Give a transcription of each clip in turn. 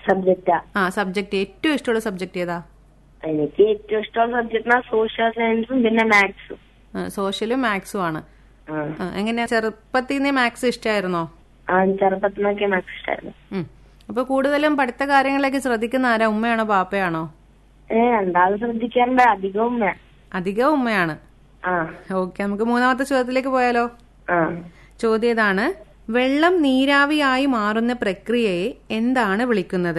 സബ്ജക്റ്റാ ആ സബ്ജക്ട് ഏറ്റവും ഇഷ്ടമുള്ള സബ്ജക്ട് ഏതാ എനിക്ക് ഏറ്റവും ഇഷ്ടമുള്ള സബ്ജക്ട് സോഷ്യൽ സയൻസും പിന്നെ മാത്സും സോഷ്യലും മാത്സും ആണ് ആ ആ, എങ്ങനെയാ ചെറുപ്പത്തിൽ നിന്ന് മാത്സ് ഇഷ്ടമായിരുന്നോ ആ ചെറുപ്പത്തിനൊക്കെ മാത്സ് ഇഷ്ടമായിരുന്നു ഉം. അപ്പൊ കൂടുതലും പഠിത്ത കാര്യങ്ങളിലേക്ക് ശ്രദ്ധിക്കുന്ന ആരാ ഉമ്മയാണോ പാപ്പയാണോ ഏ രണ്ടാമത് ശ്രദ്ധിക്കാറുണ്ട് അധികവും ഞാൻ അധികം ഉമ്മയാണ് ആ ഓക്കെ നമുക്ക് മൂന്നാമത്തെ ചോദ്യത്തിലേക്ക് പോയാലോ ആ ചോദ്യം ഇതാണ് വെള്ളം നീരാവിയായി മാറുന്ന പ്രക്രിയയെ എന്താണ് വിളിക്കുന്നത്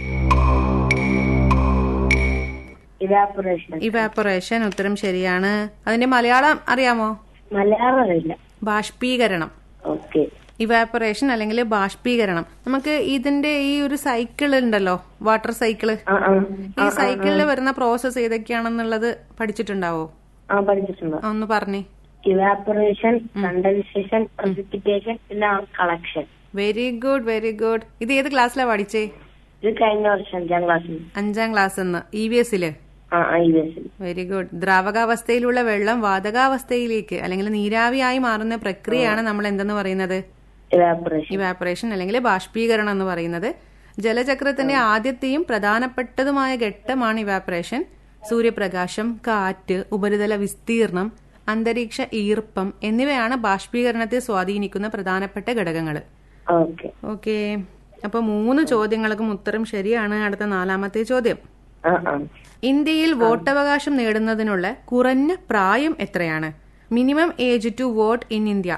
ഇവാപറേഷൻ ഇവാപ്പറേഷൻ ഉത്തരം ശരിയാണ് അതിന്റെ മലയാളം അറിയാമോ മലയാളം അറിയില്ല ബാഷ്പീകരണം ഓക്കെ ഇവാപ്പറേഷൻ അല്ലെങ്കിൽ ബാഷ്പീകരണം നമുക്ക് ഇതിന്റെ ഈ ഒരു സൈക്കിൾ ഉണ്ടല്ലോ വാട്ടർ സൈക്കിള് ആ ആ ഈ സൈക്കിളിൽ വരുന്ന പ്രോസസ്സ് ഏതൊക്കെയാണെന്നുള്ളത് പഠിച്ചിട്ടുണ്ടാവോ ആ പഠിച്ചിട്ടുണ്ട് ഒന്ന് പറഞ്ഞേ ഇവാപറേഷൻ കണ്ടൻസേഷൻ പ്രസിപ്പിറ്റേഷൻ പിന്നെ collection very good very good ഇത് ഏത് ക്ലാസ്സിലാ പഠിച്ചേ ഇത് കഴിഞ്ഞ വർഷം അഞ്ചാം ക്ലാസ്സിൽ അഞ്ചാം ക്ലാസ് എന്ന് ഇ വി എസില് ആ ആ ഈ വയസ്സിൽ വെരി ഗുഡ് ദ്രാവകാവസ്ഥയിലുള്ള വെള്ളം വാതകാവസ്ഥയിലേക്ക് അല്ലെങ്കിൽ നീരാവിയായി മാറുന്ന പ്രക്രിയയാണ് നമ്മൾ എന്തെന്ന് പറയുന്നത് ഇവാപറേഷൻ ഇവാപ്പറേഷൻ അല്ലെങ്കിൽ ബാഷ്പീകരണം എന്ന് പറയുന്നത് ജലചക്രത്തിന്റെ ആദ്യത്തെയും പ്രധാനപ്പെട്ടതുമായ ഘട്ടമാണ് ഇവാപ്പറേഷൻ സൂര്യപ്രകാശം കാറ്റ് ഉപരിതല വിസ്തീർണം അന്തരീക്ഷ ഈർപ്പം എന്നിവയാണ് ബാഷ്പീകരണത്തെ സ്വാധീനിക്കുന്ന പ്രധാനപ്പെട്ട ഘടകങ്ങൾ ഓക്കെ ഓക്കെ അപ്പൊ മൂന്ന് ചോദ്യങ്ങൾക്കും ഉത്തരം ശരിയാണ് അടുത്ത നാലാമത്തെ ചോദ്യം ആ ആ ഇന്ത്യയിൽ വോട്ടവകാശം നേടുന്നതിനുള്ള കുറഞ്ഞ പ്രായം എത്രയാണ് minimum age to vote in India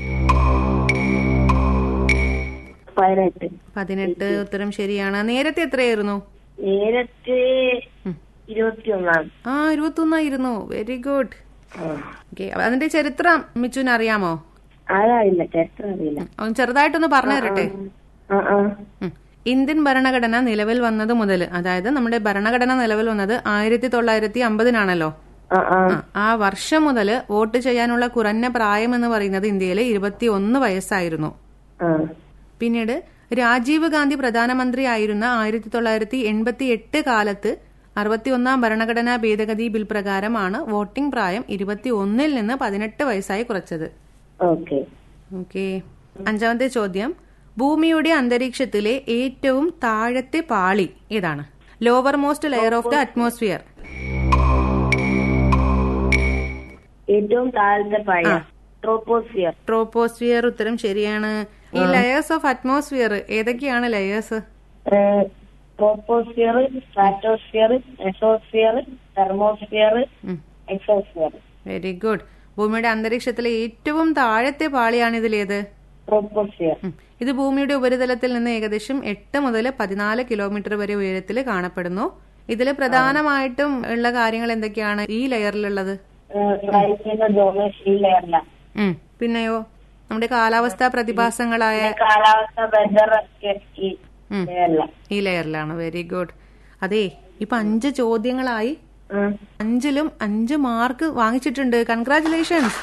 പതിനെട്ട് പതിനെട്ട് ഉത്തരം ശരിയാണ് നേരത്തെ എത്രയായിരുന്നു നേരത്തെ ഇരുപത്തിയൊന്നാണ് ആ ഇരുപത്തൊന്നായിരുന്നു വെരി ഗുഡ് ആ. ഓക്കെ അതിന്റെ ചരിത്രം മിച്ചുന് അറിയാമോ അതറിയില്ല ചരിത്രം അറിയില്ല ഒന്ന് ചെറുതായിട്ടൊന്ന് പറഞ്ഞു തരട്ടെ ആ ആ ഉം. ഇന്ത്യൻ ഭരണഘടന നിലവിൽ വന്നത് മുതൽ അതായത് നമ്മുടെ ഭരണഘടന നിലവിൽ വന്നത് ആയിരത്തി തൊള്ളായിരത്തി അമ്പതിനാണല്ലോ ആ ആ ആ, ആ വർഷം മുതൽ വോട്ട് ചെയ്യാനുള്ള കുറഞ്ഞ പ്രായം എന്ന് പറയുന്നത് ഇന്ത്യയിലെ ഇരുപത്തി ഒന്ന് വയസ്സായിരുന്നു ആ പിന്നീട് രാജീവ് ഗാന്ധി പ്രധാനമന്ത്രിയായിരുന്ന ആയിരത്തി തൊള്ളായിരത്തി എൺപത്തി എട്ട് കാലത്ത് അറുപത്തിയൊന്നാം ഭരണഘടനാ ഭേദഗതി ബിൽ പ്രകാരമാണ് വോട്ടിംഗ് പ്രായം ഇരുപത്തി ഒന്നിൽ നിന്ന് പതിനെട്ട് വയസ്സായി കുറച്ചത് ഓക്കെ ഓക്കെ അഞ്ചാമത്തെ ചോദ്യം ഭൂമിയുടെ അന്തരീക്ഷത്തിലെ ഏറ്റവും താഴത്തെ പാളി ഏതാണ് lower most layer of the atmosphere ഏറ്റവും താഴത്തെ പായ ട്രോപ്പോസ്ഫിയർ ട്രോപ്പോസ്ഫിയർ ഉത്തരം ശരിയാണ് ഈ ലെയേഴ്സ് ഓഫ് അറ്റ്മോസ്ഫിയർ ഏതൊക്കെയാണ് layers troposphere stratosphere mesosphere thermosphere exosphere very good ഭൂമിയുടെ അന്തരീക്ഷത്തിലെ ഏറ്റവും താഴത്തെ പാളിയാണ് ഇതിലേത് ട്രോപ്പോസ്ഫിയർ ഉം. ഇത് ഭൂമിയുടെ ഉപരിതലത്തിൽ നിന്ന് ഏകദേശം എട്ട് മുതൽ പതിനാല് കിലോമീറ്റർ വരെ ഉയരത്തിൽ കാണപ്പെടുന്നു ഇതിൽ പ്രധാനമായിട്ടും ഉള്ള കാര്യങ്ങൾ എന്തൊക്കെയാണ് ഈ ലെയറിലുള്ളത് റൈസിന്റെ ജോഗ്രഫി ലെയറില ഉം. പിന്നെയോ നമ്മുടെ കാലാവസ്ഥാ പ്രതിഭാസങ്ങളായ കാലാവസ്ഥ വെതർ ഒക്കെ ഈ ഉം. ലെയറില ഈ ലെയറിലാണ് വെരി ഗുഡ് അതെ ഇപ്പൊ അഞ്ച് ചോദ്യങ്ങളായി അഞ്ചിലും അഞ്ച് മാർക്ക് വാങ്ങിച്ചിട്ടുണ്ട് കൺഗ്രാചുലേഷൻസ്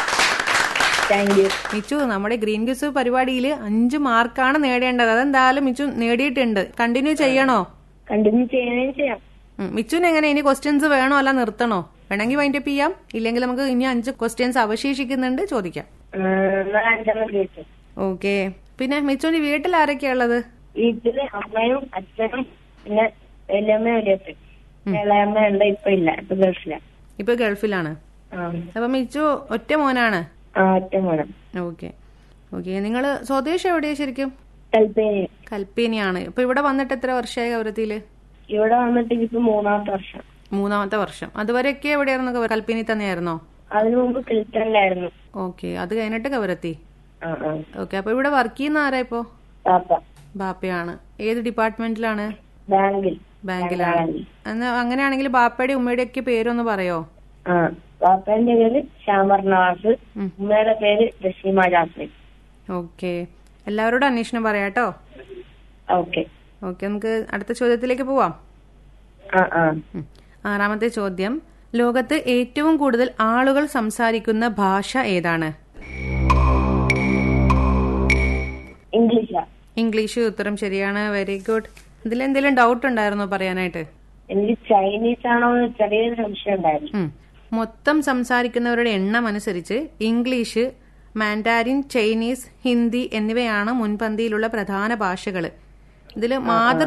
താങ്ക് യു മിച്ചു നമ്മുടെ ഗ്രീൻ ക്യൂസ് പരിപാടിയിൽ അഞ്ച് മാർക്കാണ് നേടേണ്ടത് അതെന്തായാലും മിച്ചു നേടിയിട്ടുണ്ട് കണ്ടിന്യൂ ചെയ്യണോ കണ്ടിന്യൂ ചെയ്യണേ ചെയ്യാം ഉം. മിച്ചുന് എങ്ങനെ ഇനി ക്വസ്റ്റ്യൻസ് വേണോ അല്ല നിർത്തണോ വേണമെങ്കിൽ വൈൻഡപ്പ് ചെയ്യാം ഇല്ലെങ്കിൽ നമുക്ക് ഇനി അഞ്ച് ക്വസ്റ്റ്യൻസ് അവശേഷിക്കുന്നുണ്ട് ചോദിക്കാം എന്നാൽ അഞ്ചെണ്ണം ചോദിച്ചു ഓക്കെ പിന്നെ മിച്ചുവിന്റെ വീട്ടിൽ ആരൊക്കെയാ ഉള്ളത് വീട്ടില് അമ്മയും അച്ഛനും പിന്നെ വലിയമ്മയും വലിയപ്പൻ ഇളയമ്മ ഉണ്ട് ഇപ്പൊ ഇല്ല ഇപ്പൊ ഗൾഫില ഇപ്പൊ ഗൾഫിലാണ് ആ അപ്പൊ മിച്ചു ഒറ്റ മോനാണ് ആ ഒറ്റ മോണം ഓക്കെ ഓക്കെ നിങ്ങൾ സ്വദേശം എവിടെയാ ശരിക്കും കൽപ്പേനി കൽപ്പേനിയാണ് ഇപ്പൊ ഇവിടെ വന്നിട്ട് എത്ര വർഷമായി കവരത്തിയില് ഇവിടെ വന്നിട്ട് ഇപ്പൊ മൂന്നാമത്തെ വർഷം മൂന്നാമത്തെ വർഷം അതുവരെയൊക്കെ എവിടെയായിരുന്നു കൽപ്പേനി തന്നെയായിരുന്നോ അതിനു മുമ്പ് കിൽട്ടണിലായിരുന്നു ഓക്കെ അത് കഴിഞ്ഞിട്ട് കവരത്തി ആ ആ ഓക്കെ അപ്പൊ ഇവിടെ വർക്ക് ചെയ്യുന്ന ആരാ ഇപ്പോ പാപ്പ ബാപ്പയാണ് ഏത് ഡിപ്പാർട്ട്മെന്റിലാണ് ബാങ്കിൽ ബാങ്കിലാണ് എന്നാ അങ്ങനെയാണെങ്കിൽ ബാപ്പയുടെ ഉമ്മയുടെ ഒക്കെ പേരൊന്ന് പറയോ ആ പാപ്പന്റെ പേര് ശ്യാമർ നവാസ് ഉം. ഉമ്മയുടെ പേര് റഷീമ ജാസ്മിൻ ഓക്കെ എല്ലാവരോടും അന്വേഷണം പറയാട്ടോ ഓക്കെ ഓക്കെ നമുക്ക് അടുത്ത ചോദ്യത്തിലേക്ക് പോവാം ആ ആ ഉം. ആറാമത്തെ ചോദ്യം ലോകത്ത് ഏറ്റവും കൂടുതൽ ആളുകൾ സംസാരിക്കുന്ന ഭാഷ ഏതാണ് ഇംഗ്ലീഷാ ഇംഗ്ലീഷ് ഉത്തരം ശരിയാണ് വെരി ഗുഡ് ഇതിലെന്തെങ്കിലും ഡൗട്ട് ഉണ്ടായിരുന്നോ പറയാനായിട്ട് എനിക്ക് ചൈനീസ് ആണോ എന്ന് ചെറിയൊരു സംശയം ഉണ്ടായിരുന്നു ഉം. മൊത്തം സംസാരിക്കുന്നവരുടെ എണ്ണം അനുസരിച്ച് ഇംഗ്ലീഷ് മാൻഡാരിൻ ചൈനീസ് ഹിന്ദി എന്നിവയാണ് മുൻപന്തിയിലുള്ള പ്രധാന ഭാഷകൾ ഇതിൽ മാതൃ